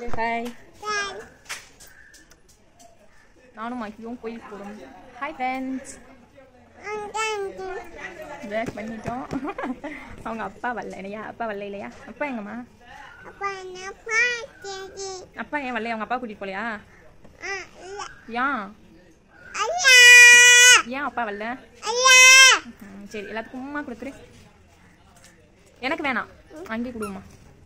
Hi நானும் மைக்கியும் கோயிலுக்கு போகிறோம் ஹாய் ஃப்ரெண்ட்ஸ் பேக் பண்ணிட்டோம் அவங்க அப்பா வரல இல்லையா அப்பா வரல இல்லையா அப்பா எங்கம்மா அப்பா ஏன் வரலையா அவங்க அப்பா கூட்டிகிட்டு போலையா ஏன் ஏன் அப்பா வரல ம், சரி எல்லாத்துக்கும் உமா கொடுத்துரு எனக்கு வேணாம் அங்கே கொடுமா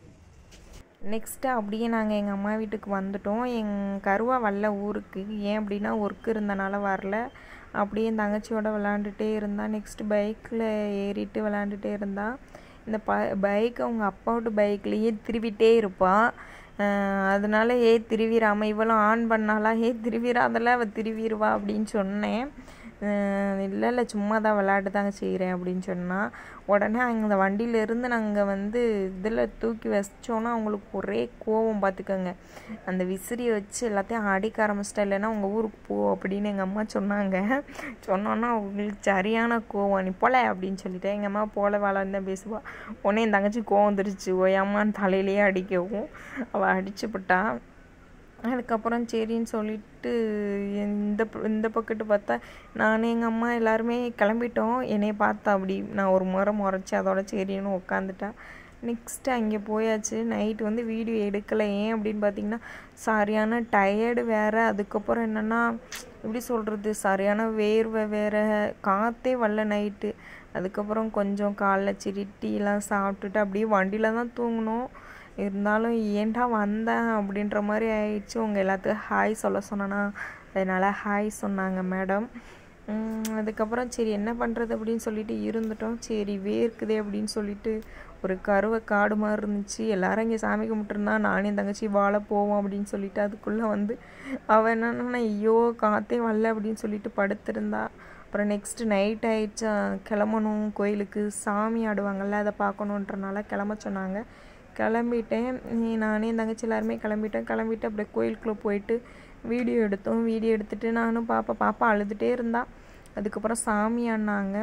நெக்ஸ்ட்டு அப்படியே நாங்கள் எங்கள் அம்மா வீட்டுக்கு வந்துட்டோம் எங் கருவா வரல ஊருக்கு ஏன் அப்படின்னா ஒர்க் இருந்தனால வரல அப்படியே என் தங்கச்சியோட விளாண்டுட்டே இருந்தா நெக்ஸ்ட் பைக்கில் ஏறிட்டு விளாண்டுட்டே இருந்தா இந்த ப பைக் அவங்க அப்பாவோட பைக்லேயே திருவிட்டே இருப்பாள் அதனால ஏ திருவிராம இவளும் ஆன் பண்ணாலா ஏ திருவிராதெல்லாம் அவள் திருவிடுவா அப்படின்னு சொன்னேன் இல்லை இல்லை சும்மா தான் விளையாட்டு தாங்க செய்கிறேன் அப்படின்னு சொன்னால் உடனே அந்த வண்டியிலேருந்து நாங்கள் வந்து இதில் தூக்கி வச்சோன்னா அவங்களுக்கு ஒரே கோவம் பார்த்துக்கோங்க அந்த விசிறியை வச்சு எல்லாத்தையும் அடிக்க ஆரம்பிச்சிட்டா இல்லைன்னா உங்கள் ஊருக்கு போ அப்படின்னு எங்கள் அம்மா சொன்னாங்க சொன்னோன்னா அவங்களுக்கு சரியான கோவம் நீ போல அப்படின்னு சொல்லிட்டேன் எங்கள் அம்மா போல வேலைன்னு தான் பேசுவாள் உடனே என் தங்கச்சி கோவம் வந்துருச்சு ஓயாமான்னு தலையிலேயே அடிக்கவும் அவள் அடிச்சுப்பட்டா அதுக்கப்புறம் சரின்னு சொல்லிட்டு இந்த ப- இந்த பக்கத்து பார்த்தா நான் எங்கள் அம்மா எல்லாருமே கிளம்பிட்டோம் என்னைய பார்த்தா அப்படி நான் ஒரு முறை முறைச்சி அதோட சரின்னு உட்காந்துட்டா நெக்ஸ்ட்டு அங்கே போயாச்சு நைட் வந்து வீடியோ எடுக்கலை ஏன் அப்படின்னு பார்த்தீங்கன்னா சரியான டயர்டு வேறு அதுக்கப்புறம் என்னென்னா எப்படி சொல்கிறது சரியான வேர்வை வேறு காற்றே வரல நைட்டு அதுக்கப்புறம் கொஞ்சம் காலைல சிரி டீலாம் சாப்பிட்டுட்டு அப்படியே வண்டியில் தான் தூங்கினோம் இருந்தாலும் ஏன்டா வந்தேன் அப்படின்ற மாதிரி ஆயிடுச்சு உங்கள் எல்லாத்துக்கும் ஹாய் சொல்ல சொன்னேன்னா அதனால் ஹாய் சொன்னாங்க மேடம் அதுக்கப்புறம் சரி என்ன பண்ணுறது அப்படின்னு சொல்லிட்டு இருந்துட்டோம் சரி வேர்க்குதே அப்படின்னு சொல்லிட்டு ஒரு கருவை காடு மாதிரி இருந்துச்சு எல்லாரும் இங்கே சாமி கும்பிட்டுருந்தா நானே என் தங்கச்சி வாழ போவோம் அப்படின்னு சொல்லிட்டு அதுக்குள்ளே வந்து அவள் என்னன்னா ஐயோ காற்றே வரல அப்படின்னு சொல்லிட்டு படுத்திருந்தா அப்புறம் நெக்ஸ்ட்டு நைட் ஆயிடுச்சா கிளம்பணும் கோயிலுக்கு சாமி ஆடுவாங்கல்ல அதை பார்க்கணுன்றனால கிளம்ப சொன்னாங்க கிளம்பிட்டேன் நீ நானே என் தங்கச்சி எல்லாருமே கிளம்பிட்டேன் கிளம்பிட்டு அப்படியே கோயிலுக்குள்ளே போயிட்டு வீடியோ எடுத்தோம் வீடியோ எடுத்துட்டு நானும் பாப்பா பாப்பா அழுதுகிட்டே இருந்தா அதுக்கப்புறம் சாமி ஆடினாங்க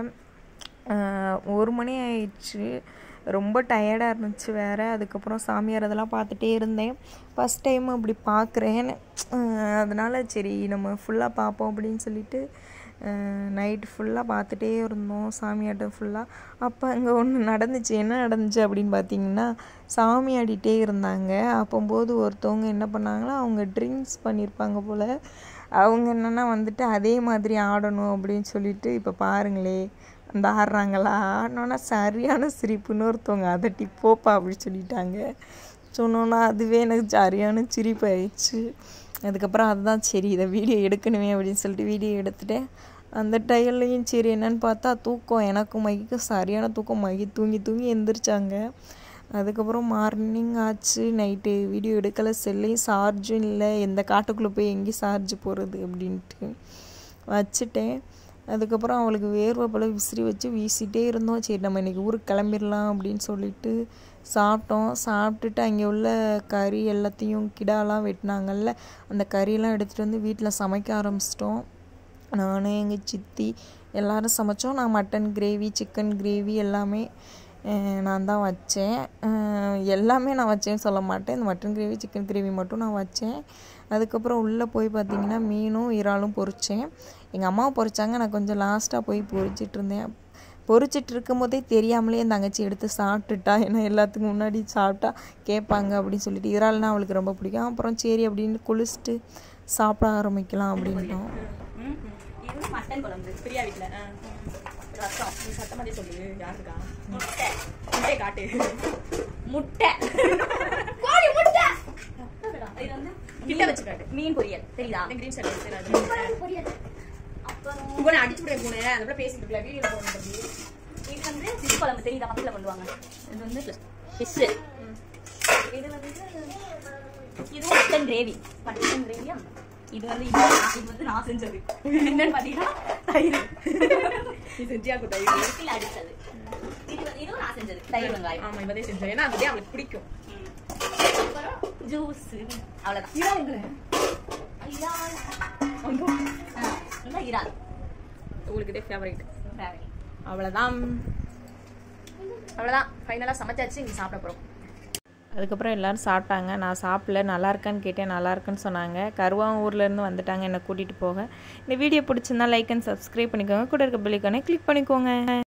ஆஹ் ஒரு மணி ஆயிடுச்சு ரொம்ப டயர்டாக இருந்துச்சு வேறு அதுக்கப்புறம் சாமியார் அதெல்லாம் பார்த்துட்டே இருந்தேன் ஃபஸ்ட் டைம் அப்படி பார்க்குறேன் அதனால் சரி நம்ம ஃபுல்லாக பார்ப்போம் அப்படின்னு சொல்லிட்டு நைட் ஃபுல்லாக பார்த்துட்டே இருந்தோம் சாமியாட்டம் ஃபுல்லாக அப்போ அங்கே ஒன்று நடந்துச்சு என்ன நடந்துச்சு அப்படின்னு பார்த்தீங்கன்னா சாமி ஆடிட்டே இருந்தாங்க அப்போம்போது ஒருத்தவங்க என்ன பண்ணாங்கன்னா அவங்க ட்ரிங்க்ஸ் பண்ணியிருப்பாங்க போல் அவங்க என்னென்னா வந்துட்டு அதே மாதிரி ஆடணும் அப்படின்னு சொல்லிட்டு இப்போ பாருங்களே அந்த ஆடுறாங்களா ஆடினோன்னா சரியான சிரிப்புன்னு ஒருத்தவங்க அதட்டி போப்பா அப்படின்னு சொல்லிட்டாங்க சொன்னோன்னா அதுவே எனக்கு சரியான சிரிப்பு ஆயிடுச்சு அதுக்கப்புறம் அதுதான் சரி இதை வீடியோ எடுக்கணுமே அப்படின்னு சொல்லிட்டு வீடியோ எடுத்துட்டேன் அந்த டயர்லையும் சரி என்னன்னு பார்த்தா தூக்கம் எனக்கும் மைக்கும் சரியான தூக்கம் மைக்கு தூங்கி தூங்கி எந்திரிச்சாங்க அதுக்கப்புறம் மார்னிங் ஆச்சு நைட்டு வீடியோ எடுக்கலை செல்லையும் சார்ஜும் இல்லை எந்த காட்டுக்குள்ளே போய் எங்கேயும் சார்ஜ் போகிறது அப்படின்ட்டு வச்சுட்டேன் அதுக்கப்புறம் அவளுக்கு வேர்வை போல் விசிறி வச்சு வீசிட்டே இருந்தோம் சரி நம்ம இன்றைக்கி ஊருக்கு கிளம்பிடலாம் அப்படின்னு சொல்லிட்டு சாப்பிட்டோம் சாப்பிட்டுட்டு அங்கே உள்ள கறி எல்லாத்தையும் கிடாலாம் வெட்டினாங்கல்ல அந்த கறியெல்லாம் எடுத்துகிட்டு வந்து வீட்டில் சமைக்க ஆரம்பிச்சிட்டோம் நான் எங்கள் சித்தி எல்லாரும் சமைச்சோம் நான் மட்டன் கிரேவி சிக்கன் கிரேவி எல்லாமே அஹ், நான் தான் வச்சேன் அஹ், எல்லாமே நான் வச்சேன்னு சொல்ல மாட்டேன் இந்த மட்டன் கிரேவி சிக்கன் கிரேவி மட்டும் நான் வச்சேன் அதுக்கப்புறம் உள்ளே போய் பார்த்தீங்கன்னா மீனும் இறாலும் பொரித்தேன் எங்கள் அம்மா பொரிச்சாங்க நான் கொஞ்சம் லாஸ்ட்டாக போய் பொரிச்சிட்டு இருந்தேன் பொரிச்சிட்டு இருக்கும் போதே தெரியாமலே என் தங்கச்சி எடுத்து சாப்பிட்டுட்டா ஏன்னா எல்லாத்துக்கும் முன்னாடி சாப்பிட்டா கேட்பாங்க அப்படின்னு சொல்லிட்டு இறால்னா அவளுக்கு ரொம்ப பிடிக்கும் அப்புறம் சரி அப்படின்னு குளிச்சுட்டு சாப்பிட ஆரம்பிக்கலாம் அப்படின்ட்டோம் இது மட்டன் குழம்பு பிரியா வீட்டில் ரசம் நீ சத்தமாதே சொல்லு யாருக்கா முட்டை முட்டை காட்டு முட்டை கோழி முட்டை இது வந்து கிட்ட வச்சு காட்டு மீன் பொரியல் தெரியுதா கிரீன் சர்வீஸ் பொரியல் அப்புறம் உங்களை அடிச்சு விட போனே அதுக்கப்புறம் பேசிட்டு இருக்கல வீடியோ போகணும் தம்பி இது வந்து ஃபிஷ் குழம்பு தெரியுதா பக்கத்தில் கொண்டு வாங்க இது வந்து ஃபிஷ் இது வந்து இது மட்டன் கிரேவி மட்டன் கிரேவியா இது வந்து இது இது வந்து நான் செஞ்சது என்னன்னு பாத்தீங்கன்னா தயிர் நீ செஞ்சியாக்கு தயிர் வீட்டில் அடிச்சது இது வந்து- இதுவும் நான் செஞ்சது தயிர் வெங்காயம் ஆமா இவதே செஞ்சேன் ஏன்னா அதுதான் அவளுக்கு பிடிக்கும் அப்புறம் ஜூஸ் அவ்வளவுதான் இதான் எங்களை இறால். ஐயோ, ஆ, இந்த இறால் உங்களுக்கு இதே ஃபேவரைட் Favorite. அவ்வளோதான் அவ்வளோதான் ஃபைனலாக சமைச்சாச்சு இங்கே சாப்பிட போகிறோம் அதுக்கப்புறம் எல்லோரும் சாப்பிட்டாங்க நான் சாப்பிடல நல்லா இருக்கான்னு கேட்டேன் நல்லா இருக்குன்னு சொன்னாங்க கருவான் ஊர்லேருந்து வந்துட்டாங்க என்னை கூட்டிகிட்டு போக இந்த வீடியோ பிடிச்சிருந்தா லைக் அண்ட் சப்ஸ்கிரைப் பண்ணிக்கோங்க கூட இருக்க பெல்லைக்கானே கிளிக் பண்ணிக்கோங்க